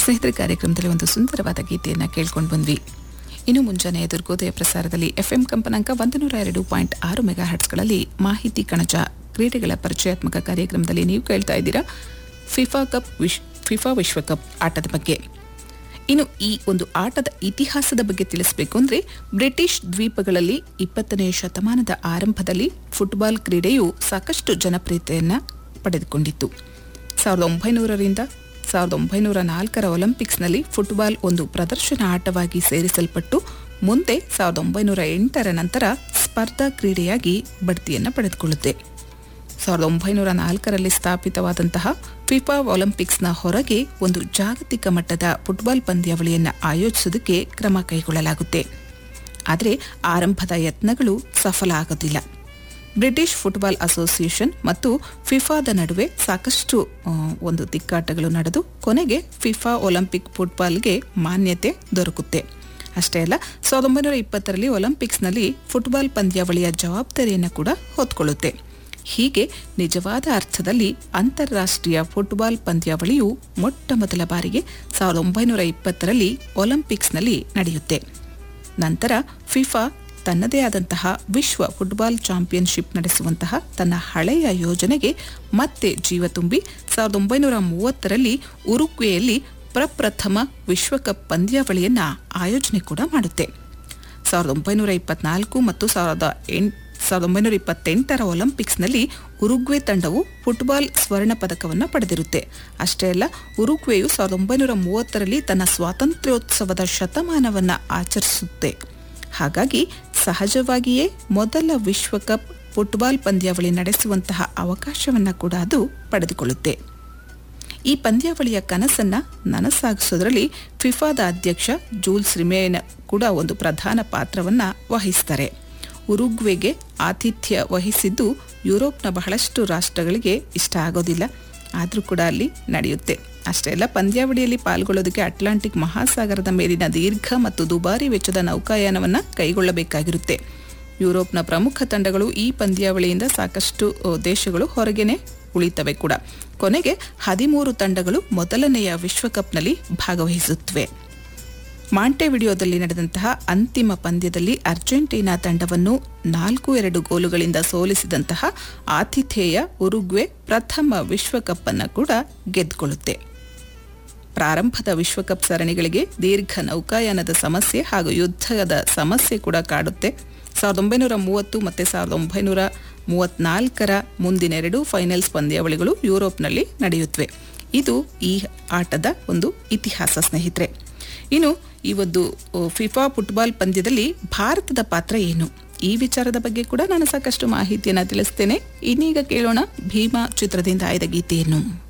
ಸ್ನೇಹಿತರ ಕಾರ್ಯಕ್ರಮದಲ್ಲಿ ಒಂದು ಸುಂದರವಾದ ಗೀತೆಯನ್ನು ಕೇಳ್ಕೊಂಡು ಬಂದ್ವಿ ಇನ್ನು ಮುಂಜಾನೆ ದುರ್ಗೋದಯ ಪ್ರಸಾರದಲ್ಲಿ ಎಫ್ಎಂ ಕಂಪನಾಂಕ ಒಂದು ನೂರ ಎರಡು ಪಾಯಿಂಟ್ ಆರು ಮೆಗಾ ಹರ್ಟ್ಸ್ಗಳಲ್ಲಿ ಮಾಹಿತಿ ಕಣಜ ಕ್ರೀಡೆಗಳ ಪರಿಚಯಾತ್ಮಕ ಕಾರ್ಯಕ್ರಮದಲ್ಲಿ ನೀವು ಕೇಳ್ತಾ ಇದ್ದೀರಾ ಫಿಫಾ ಕಪ್ ವಿಶ್ ಫಿಫಾ ವಿಶ್ವಕಪ್ ಆಟದ ಬಗ್ಗೆ ಇನ್ನು ಈ ಒಂದು ಆಟದ ಇತಿಹಾಸದ ಬಗ್ಗೆ ತಿಳಿಸಬೇಕು ಅಂದರೆ ಬ್ರಿಟಿಷ್ ದ್ವೀಪಗಳಲ್ಲಿ ಇಪ್ಪತ್ತನೇ ಶತಮಾನದ ಆರಂಭದಲ್ಲಿ ಫುಟ್ಬಾಲ್ ಕ್ರೀಡೆಯು ಸಾಕಷ್ಟು ಜನಪ್ರಿಯತೆಯನ್ನು ಪಡೆದುಕೊಂಡಿತ್ತು ಸಾವಿರದ ಒಂಬೈನೂರರಿಂದ ಸಾವಿರದ ಒಂಬೈನೂರ ನಾಲ್ಕರ ಒಲಿಂಪಿಕ್ಸ್ನಲ್ಲಿ ಫುಟ್ಬಾಲ್ ಒಂದು ಪ್ರದರ್ಶನ ಆಟವಾಗಿ ಸೇರಿಸಲ್ಪಟ್ಟು ಮುಂದೆ ಸಾವಿರದ ಒಂಬೈನೂರ ಎಂಟರ ನಂತರ ಸ್ಪರ್ಧಾ ಕ್ರೀಡೆಯಾಗಿ ಬಡ್ತಿಯನ್ನು ಪಡೆದುಕೊಳ್ಳುತ್ತೆ ಸಾವಿರದ ಒಂಬೈನೂರ ನಾಲ್ಕರಲ್ಲಿ ಸ್ಥಾಪಿತವಾದಂತಹ ಫಿಫಾ ಒಲಿಂಪಿಕ್ಸ್ನ ಹೊರಗೆ ಒಂದು ಜಾಗತಿಕ ಮಟ್ಟದ ಫುಟ್ಬಾಲ್ ಪಂದ್ಯಾವಳಿಯನ್ನು ಆಯೋಜಿಸೋದಕ್ಕೆ ಕ್ರಮ ಕೈಗೊಳ್ಳಲಾಗುತ್ತೆ ಆದರೆ ಆರಂಭದ ಯತ್ನಗಳು ಸಫಲ ಆಗೋದಿಲ್ಲ ಬ್ರಿಟಿಷ್ ಫುಟ್ಬಾಲ್ ಅಸೋಸಿಯೇಷನ್ ಮತ್ತು ಫಿಫಾದ ನಡುವೆ ಸಾಕಷ್ಟು ಆ, ಒಂದು ತಿಕ್ಕಾಟಗಳು ನಡೆದು ಕೊನೆಗೆ ಫಿಫಾ ಒಲಿಂಪಿಕ್ ಫುಟ್ಬಾಲ್ಗೆ ಮಾನ್ಯತೆ ದೊರಕುತ್ತೆ ಅಷ್ಟೇ ಅಲ್ಲ ಸಾವಿರದ ಒಂಬೈನೂರ ಇಪ್ಪತ್ತರಲ್ಲಿ ಒಲಿಂಪಿಕ್ಸ್ನಲ್ಲಿ ಫುಟ್ಬಾಲ್ ಪಂದ್ಯಾವಳಿಯ ಜವಾಬ್ದಾರಿಯನ್ನು ಕೂಡ ಹೊತ್ಕೊಳ್ಳುತ್ತೆ ಹೀಗೆ ನಿಜವಾದ ಅರ್ಥದಲ್ಲಿ ಅಂತಾರಾಷ್ಟ್ರೀಯ ಫುಟ್ಬಾಲ್ ಪಂದ್ಯಾವಳಿಯು ಮೊಟ್ಟ ಮೊದಲ ಬಾರಿಗೆ ಸಾವಿರದ ಒಂಬೈನೂರ ಇಪ್ಪತ್ತರಲ್ಲಿ ಒಲಿಂಪಿಕ್ಸ್ನಲ್ಲಿ ನಡೆಯುತ್ತೆ ನಂತರ ಫಿಫಾ ತನ್ನದೇ ಆದಂತಹ ವಿಶ್ವ ಫುಟ್ಬಾಲ್ ಚಾಂಪಿಯನ್ಶಿಪ್ ನಡೆಸುವಂತಹ ತನ್ನ ಹಳೆಯ ಯೋಜನೆಗೆ ಮತ್ತೆ ಜೀವ ತುಂಬಿ ಸಾವಿರದ ಒಂಬೈನೂರ ಮೂವತ್ತರಲ್ಲಿ ಉರುಗ್ವೆಯಲ್ಲಿ ಪ್ರಪ್ರಥಮ ವಿಶ್ವಕಪ್ ಪಂದ್ಯಾವಳಿಯನ್ನು ಆಯೋಜನೆ ಕೂಡ ಮಾಡುತ್ತೆ ಸಾವಿರದ ಒಂಬೈನೂರ ಇಪ್ಪತ್ನಾಲ್ಕು ಮತ್ತು ಸಾವಿರದ ಎಂಟ್ ಸಾವಿರದ ಒಂಬೈನೂರ ಇಪ್ಪತ್ತೆಂಟರ ಒಲಿಂಪಿಕ್ಸ್ನಲ್ಲಿ ಉರುಗ್ವೆ ತಂಡವು ಫುಟ್ಬಾಲ್ ಸ್ವರ್ಣ ಪದಕವನ್ನು ಪಡೆದಿರುತ್ತೆ ಅಷ್ಟೇ ಅಲ್ಲ ಉರುಗ್ವೆಯು ಸಾವಿರದ ಒಂಬೈನೂರ ಮೂವತ್ತರಲ್ಲಿ ತನ್ನ ಸ್ವಾತಂತ್ರ್ಯೋತ್ಸವದ ಶತಮಾನವನ್ನು ಆಚರಿಸುತ್ತೆ ಹಾಗಾಗಿ ಸಹಜವಾಗಿಯೇ ಮೊದಲ ವಿಶ್ವಕಪ್ ಫುಟ್ಬಾಲ್ ಪಂದ್ಯಾವಳಿ ನಡೆಸುವಂತಹ ಅವಕಾಶವನ್ನು ಕೂಡ ಅದು ಪಡೆದುಕೊಳ್ಳುತ್ತೆ ಈ ಪಂದ್ಯಾವಳಿಯ ಕನಸನ್ನ ನನಸಾಗಿಸೋದ್ರಲ್ಲಿ ಫಿಫಾದ ಅಧ್ಯಕ್ಷ ಜೂಲ್ಸ್ ರಿಮೇನ್ ಕೂಡ ಒಂದು ಪ್ರಧಾನ ಪಾತ್ರವನ್ನ ವಹಿಸ್ತಾರೆ ಉರುಗ್ವೆಗೆ ಆತಿಥ್ಯ ವಹಿಸಿದ್ದು ಯುರೋಪ್ನ ಬಹಳಷ್ಟು ರಾಷ್ಟ್ರಗಳಿಗೆ ಇಷ್ಟ ಆಗೋದಿಲ್ಲ ಆದರೂ ಕೂಡ ಅಲ್ಲಿ ನಡೆಯುತ್ತೆ ಅಷ್ಟೇ ಅಲ್ಲ ಪಂದ್ಯಾವಳಿಯಲ್ಲಿ ಪಾಲ್ಗೊಳ್ಳೋದಕ್ಕೆ ಅಟ್ಲಾಂಟಿಕ್ ಮಹಾಸಾಗರದ ಮೇಲಿನ ದೀರ್ಘ ಮತ್ತು ದುಬಾರಿ ವೆಚ್ಚದ ನೌಕಾಯಾನವನ್ನು ಕೈಗೊಳ್ಳಬೇಕಾಗಿರುತ್ತೆ ಯುರೋಪ್ನ ಪ್ರಮುಖ ತಂಡಗಳು ಈ ಪಂದ್ಯಾವಳಿಯಿಂದ ಸಾಕಷ್ಟು ಅ, ದೇಶಗಳು ಹೊರಗೇನೆ ಉಳಿತವೆ ಕೂಡ ಕೊನೆಗೆ ಹದಿಮೂರು ತಂಡಗಳು ಮೊದಲನೆಯ ವಿಶ್ವಕಪ್ನಲ್ಲಿ ಭಾಗವಹಿಸುತ್ತವೆ ಮಾಂಟೆವಿಡಿಯೋದಲ್ಲಿ ನಡೆದಂತಹ ಅಂತಿಮ ಪಂದ್ಯದಲ್ಲಿ ಅರ್ಜೆಂಟೀನಾ ತಂಡವನ್ನು ನಾಲ್ಕು ಎರಡು ಗೋಲುಗಳಿಂದ ಸೋಲಿಸಿದಂತಹ ಆತಿಥೇಯ ಉರುಗ್ವೆ ಪ್ರಥಮ ವಿಶ್ವಕಪ್ ಅನ್ನು ಕೂಡ ಗೆದ್ದುಕೊಳ್ಳುತ್ತೆ ಪ್ರಾರಂಭದ ವಿಶ್ವಕಪ್ ಸರಣಿಗಳಿಗೆ ದೀರ್ಘ ನೌಕಾಯಾನದ ಸಮಸ್ಯೆ ಹಾಗೂ ಯುದ್ಧದ ಸಮಸ್ಯೆ ಕೂಡ ಕಾಡುತ್ತೆ ಸಾವಿರದ ಒಂಬೈನೂರ ಮೂವತ್ತು ಮತ್ತು ಸಾವಿರದ ಒಂಬೈನೂರ ಮೂವತ್ನಾಲ್ಕರ ಮುಂದಿನೆರಡು ಫೈನಲ್ಸ್ ಪಂದ್ಯಾವಳಿಗಳು ಯುರೋಪ್ನಲ್ಲಿ ನಡೆಯುತ್ತವೆ ಇದು ಈ ಆಟದ ಒಂದು ಇತಿಹಾಸ ಸ್ನೇಹಿತರೆ ಇನ್ನು ಈ ಒಂದು ಓ, ಫಿಫಾ ಫುಟ್ಬಾಲ್ ಪಂದ್ಯದಲ್ಲಿ ಭಾರತದ ಪಾತ್ರ ಏನು ಈ ವಿಚಾರದ ಬಗ್ಗೆ ಕೂಡ ನಾನು ಸಾಕಷ್ಟು ಮಾಹಿತಿಯನ್ನು ತಿಳಿಸ್ತೇನೆ ಇನ್ನೀಗ ಕೇಳೋಣ ಭೀಮಾ ಚಿತ್ರದಿಂದ ಆಯ್ದ ಗೀತೆಯನ್ನು